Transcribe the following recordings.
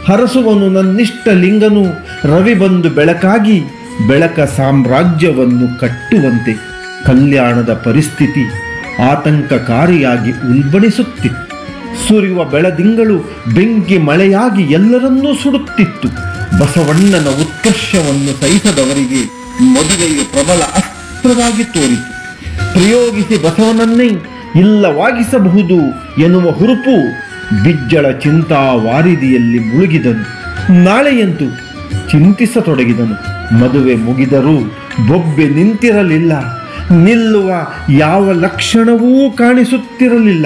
ಹರಸುವನು ನನ್ನಿಷ್ಟ ಲಿಂಗನು ರವಿ ಬಂದು ಬೆಳಕಾಗಿ ಬೆಳಕ ಸಾಮ್ರಾಜ್ಯವನ್ನು ಕಟ್ಟುವಂತೆ ಕಲ್ಯಾಣದ ಪರಿಸ್ಥಿತಿ ಆತಂಕಕಾರಿಯಾಗಿ ಉಲ್ಬಣಿಸುತ್ತಿತ್ತು ಸುರಿಯುವ ಬೆಳದಿಂಗಳು ಬೆಂಕಿ ಮಳೆಯಾಗಿ ಎಲ್ಲರನ್ನೂ ಸುಡುತ್ತಿತ್ತು ಬಸವಣ್ಣನ ಉತ್ಕರ್ಷವನ್ನು ಸಹಿಸದವರಿಗೆ ಮದುವೆಯು ಪ್ರಬಲ ಅಸ್ತ್ರವಾಗಿ ತೋರಿತು ಪ್ರಯೋಗಿಸಿ ಬಸವನನ್ನೇ ಇಲ್ಲವಾಗಿಸಬಹುದು ಎನ್ನುವ ಹುರುಪು ಬಿಜ್ಜಳ ಚಿಂತಾ ವಾರಿದಿಯಲ್ಲಿ ಮುಳುಗಿದನು ನಾಳೆಯಂತೂ ಚಿಂತಿಸತೊಡಗಿದನು ಮದುವೆ ಮುಗಿದರೂ ಬೊಬ್ಬೆ ನಿಂತಿರಲಿಲ್ಲ ನಿಲ್ಲುವ ಯಾವ ಲಕ್ಷಣವೂ ಕಾಣಿಸುತ್ತಿರಲಿಲ್ಲ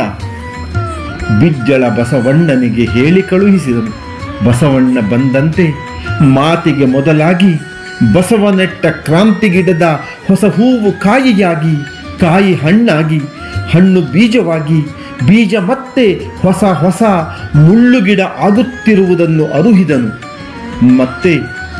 ಬಿಜ್ಜಳ ಬಸವಣ್ಣನಿಗೆ ಹೇಳಿ ಕಳುಹಿಸಿದನು ಬಸವಣ್ಣ ಬಂದಂತೆ ಮಾತಿಗೆ ಮೊದಲಾಗಿ ಬಸವ ನೆಟ್ಟ ಕ್ರಾಂತಿ ಗಿಡದ ಹೊಸ ಹೂವು ಕಾಯಿಯಾಗಿ ಕಾಯಿ ಹಣ್ಣಾಗಿ ಹಣ್ಣು ಬೀಜವಾಗಿ ಬೀಜ ಮತ್ತೆ ಹೊಸ ಹೊಸ ಮುಳ್ಳುಗಿಡ ಆಗುತ್ತಿರುವುದನ್ನು ಅರುಹಿದನು ಮತ್ತೆ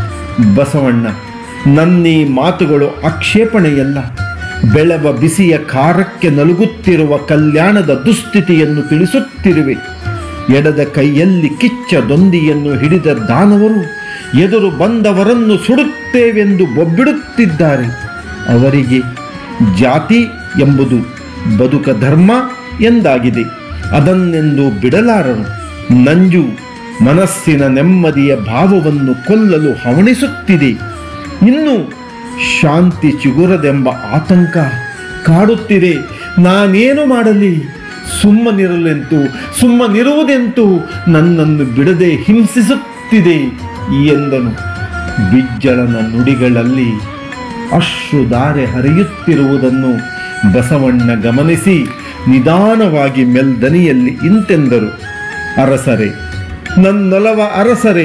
ಬಸವಣ್ಣ ನನ್ನೀ ಮಾತುಗಳು ಆಕ್ಷೇಪಣೆಯಲ್ಲ ಬೆಳವ ಬಿಸಿಯ ಖಾರಕ್ಕೆ ನಲುಗುತ್ತಿರುವ ಕಲ್ಯಾಣದ ದುಸ್ಥಿತಿಯನ್ನು ತಿಳಿಸುತ್ತಿರುವೆ ಎಡದ ಕೈಯಲ್ಲಿ ಕಿಚ್ಚ ದೊಂದಿಯನ್ನು ಹಿಡಿದ ದಾನವರು ಎದುರು ಬಂದವರನ್ನು ಸುಡುತ್ತೇವೆಂದು ಬೊಬ್ಬಿಡುತ್ತಿದ್ದಾರೆ ಅವರಿಗೆ ಜಾತಿ ಎಂಬುದು ಬದುಕ ಧರ್ಮ ಎಂದಾಗಿದೆ ಅದನ್ನೆಂದು ಬಿಡಲಾರರು ನಂಜು ಮನಸ್ಸಿನ ನೆಮ್ಮದಿಯ ಭಾವವನ್ನು ಕೊಲ್ಲಲು ಹವಣಿಸುತ್ತಿದೆ ಇನ್ನು ಶಾಂತಿ ಚಿಗುರದೆಂಬ ಆತಂಕ ಕಾಡುತ್ತಿದೆ ನಾನೇನು ಮಾಡಲಿ ಸುಮ್ಮನಿರಲೆಂತು ಸುಮ್ಮನಿರುವುದೆಂತೂ ನನ್ನನ್ನು ಬಿಡದೆ ಹಿಂಸಿಸುತ್ತಿದೆ ಎಂದನು ಬಿಜ್ಜಳನ ನುಡಿಗಳಲ್ಲಿ ಅಶ್ರುಧಾರೆ ಹರಿಯುತ್ತಿರುವುದನ್ನು ಬಸವಣ್ಣ ಗಮನಿಸಿ ನಿಧಾನವಾಗಿ ಮೆಲ್ದನಿಯಲ್ಲಿ ಇಂತೆಂದರು ಅರಸರೆ ನನ್ನೊಲವ ಅರಸರೆ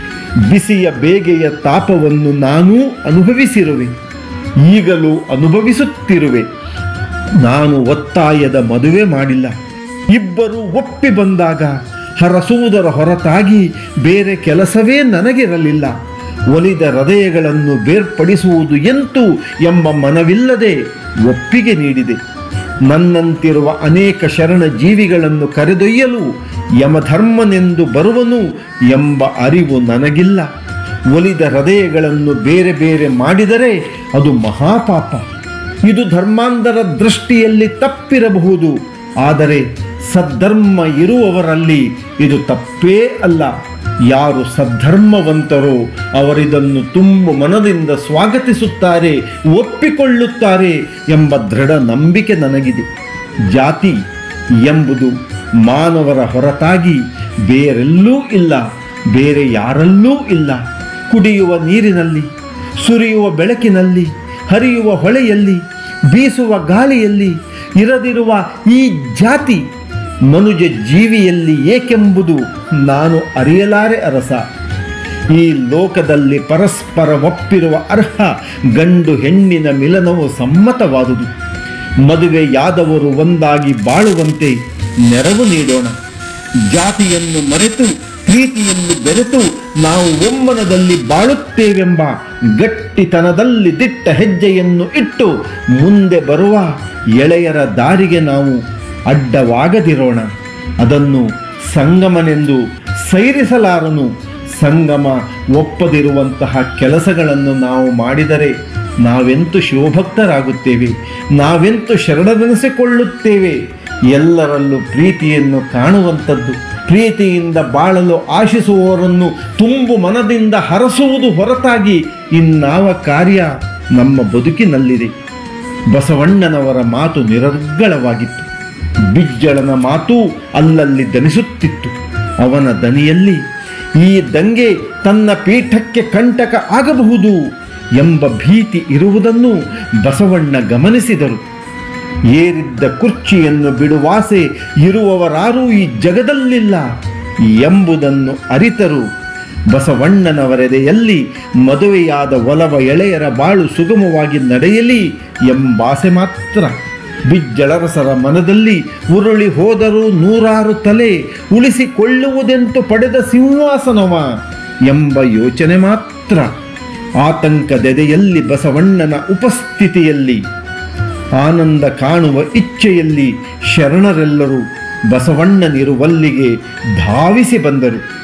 ಬಿಸಿಯ ಬೇಗೆಯ ತಾಪವನ್ನು ನಾನೂ ಅನುಭವಿಸಿರುವೆ ಈಗಲೂ ಅನುಭವಿಸುತ್ತಿರುವೆ ನಾನು ಒತ್ತಾಯದ ಮದುವೆ ಮಾಡಿಲ್ಲ ಇಬ್ಬರು ಒಪ್ಪಿ ಬಂದಾಗ ಹರಸುವುದರ ಹೊರತಾಗಿ ಬೇರೆ ಕೆಲಸವೇ ನನಗಿರಲಿಲ್ಲ ಒಲಿದ ಹೃದಯಗಳನ್ನು ಬೇರ್ಪಡಿಸುವುದು ಎಂತು ಎಂಬ ಮನವಿಲ್ಲದೆ ಒಪ್ಪಿಗೆ ನೀಡಿದೆ ನನ್ನಂತಿರುವ ಅನೇಕ ಶರಣ ಜೀವಿಗಳನ್ನು ಕರೆದೊಯ್ಯಲು ಯಮಧರ್ಮನೆಂದು ಬರುವನು ಎಂಬ ಅರಿವು ನನಗಿಲ್ಲ ಒಲಿದ ಹೃದಯಗಳನ್ನು ಬೇರೆ ಬೇರೆ ಮಾಡಿದರೆ ಅದು ಮಹಾಪಾಪ ಇದು ಧರ್ಮಾಂಧರ ದೃಷ್ಟಿಯಲ್ಲಿ ತಪ್ಪಿರಬಹುದು ಆದರೆ ಸದ್ಧರ್ಮ ಇರುವವರಲ್ಲಿ ಇದು ತಪ್ಪೇ ಅಲ್ಲ ಯಾರು ಸದ್ಧರ್ಮವಂತರೋ ಅವರಿದನ್ನು ತುಂಬ ಮನದಿಂದ ಸ್ವಾಗತಿಸುತ್ತಾರೆ ಒಪ್ಪಿಕೊಳ್ಳುತ್ತಾರೆ ಎಂಬ ದೃಢ ನಂಬಿಕೆ ನನಗಿದೆ ಜಾತಿ ಎಂಬುದು ಮಾನವರ ಹೊರತಾಗಿ ಬೇರೆಲ್ಲೂ ಇಲ್ಲ ಬೇರೆ ಯಾರಲ್ಲೂ ಇಲ್ಲ ಕುಡಿಯುವ ನೀರಿನಲ್ಲಿ ಸುರಿಯುವ ಬೆಳಕಿನಲ್ಲಿ ಹರಿಯುವ ಹೊಳೆಯಲ್ಲಿ ಬೀಸುವ ಗಾಳಿಯಲ್ಲಿ ಇರದಿರುವ ಈ ಜಾತಿ ಮನುಜ ಜೀವಿಯಲ್ಲಿ ಏಕೆಂಬುದು ನಾನು ಅರಿಯಲಾರೆ ಅರಸ ಈ ಲೋಕದಲ್ಲಿ ಪರಸ್ಪರ ಒಪ್ಪಿರುವ ಅರ್ಹ ಗಂಡು ಹೆಣ್ಣಿನ ಮಿಲನವು ಸಮ್ಮತವಾದುದು ಮದುವೆಯಾದವರು ಒಂದಾಗಿ ಬಾಳುವಂತೆ ನೆರವು ನೀಡೋಣ ಜಾತಿಯನ್ನು ಮರೆತು ಪ್ರೀತಿಯನ್ನು ಬೆರೆತು ನಾವು ಒಮ್ಮನದಲ್ಲಿ ಬಾಳುತ್ತೇವೆಂಬ ಗಟ್ಟಿತನದಲ್ಲಿ ದಿಟ್ಟ ಹೆಜ್ಜೆಯನ್ನು ಇಟ್ಟು ಮುಂದೆ ಬರುವ ಎಳೆಯರ ದಾರಿಗೆ ನಾವು ಅಡ್ಡವಾಗದಿರೋಣ ಅದನ್ನು ಸಂಗಮನೆಂದು ಸೈರಿಸಲಾರನು ಸಂಗಮ ಒಪ್ಪದಿರುವಂತಹ ಕೆಲಸಗಳನ್ನು ನಾವು ಮಾಡಿದರೆ ನಾವೆಂತು ಶಿವಭಕ್ತರಾಗುತ್ತೇವೆ ನಾವೆಂತು ಶರಣನೆನಿಸಿಕೊಳ್ಳುತ್ತೇವೆ ಎಲ್ಲರಲ್ಲೂ ಪ್ರೀತಿಯನ್ನು ಕಾಣುವಂಥದ್ದು ಪ್ರೀತಿಯಿಂದ ಬಾಳಲು ಆಶಿಸುವವರನ್ನು ತುಂಬು ಮನದಿಂದ ಹರಸುವುದು ಹೊರತಾಗಿ ಇನ್ನಾವ ಕಾರ್ಯ ನಮ್ಮ ಬದುಕಿನಲ್ಲಿದೆ ಬಸವಣ್ಣನವರ ಮಾತು ನಿರರ್ಗಳವಾಗಿತ್ತು ಬಿಜ್ಜಳನ ಮಾತು ಅಲ್ಲಲ್ಲಿ ದನಿಸುತ್ತಿತ್ತು ಅವನ ದನಿಯಲ್ಲಿ ಈ ದಂಗೆ ತನ್ನ ಪೀಠಕ್ಕೆ ಕಂಟಕ ಆಗಬಹುದು ಎಂಬ ಭೀತಿ ಇರುವುದನ್ನು ಬಸವಣ್ಣ ಗಮನಿಸಿದರು ಏರಿದ್ದ ಕುರ್ಚಿಯನ್ನು ಬಿಡುವಾಸೆ ಇರುವವರಾರೂ ಈ ಜಗದಲ್ಲಿಲ್ಲ ಎಂಬುದನ್ನು ಅರಿತರು ಬಸವಣ್ಣನವರೆದೆಯಲ್ಲಿ ಮದುವೆಯಾದ ಒಲವ ಎಳೆಯರ ಬಾಳು ಸುಗಮವಾಗಿ ನಡೆಯಲಿ ಎಂಬಾಸೆ ಮಾತ್ರ ಬಿಜ್ಜಳರಸರ ಮನದಲ್ಲಿ ಉರುಳಿ ಹೋದರೂ ನೂರಾರು ತಲೆ ಉಳಿಸಿಕೊಳ್ಳುವುದೆಂತು ಪಡೆದ ಸಿಂಹಾಸನವ ಎಂಬ ಯೋಚನೆ ಮಾತ್ರ ಆತಂಕದೆದೆಯಲ್ಲಿ ಬಸವಣ್ಣನ ಉಪಸ್ಥಿತಿಯಲ್ಲಿ ಆನಂದ ಕಾಣುವ ಇಚ್ಛೆಯಲ್ಲಿ ಶರಣರೆಲ್ಲರೂ ಬಸವಣ್ಣನಿರುವಲ್ಲಿಗೆ ಧಾವಿಸಿ ಬಂದರು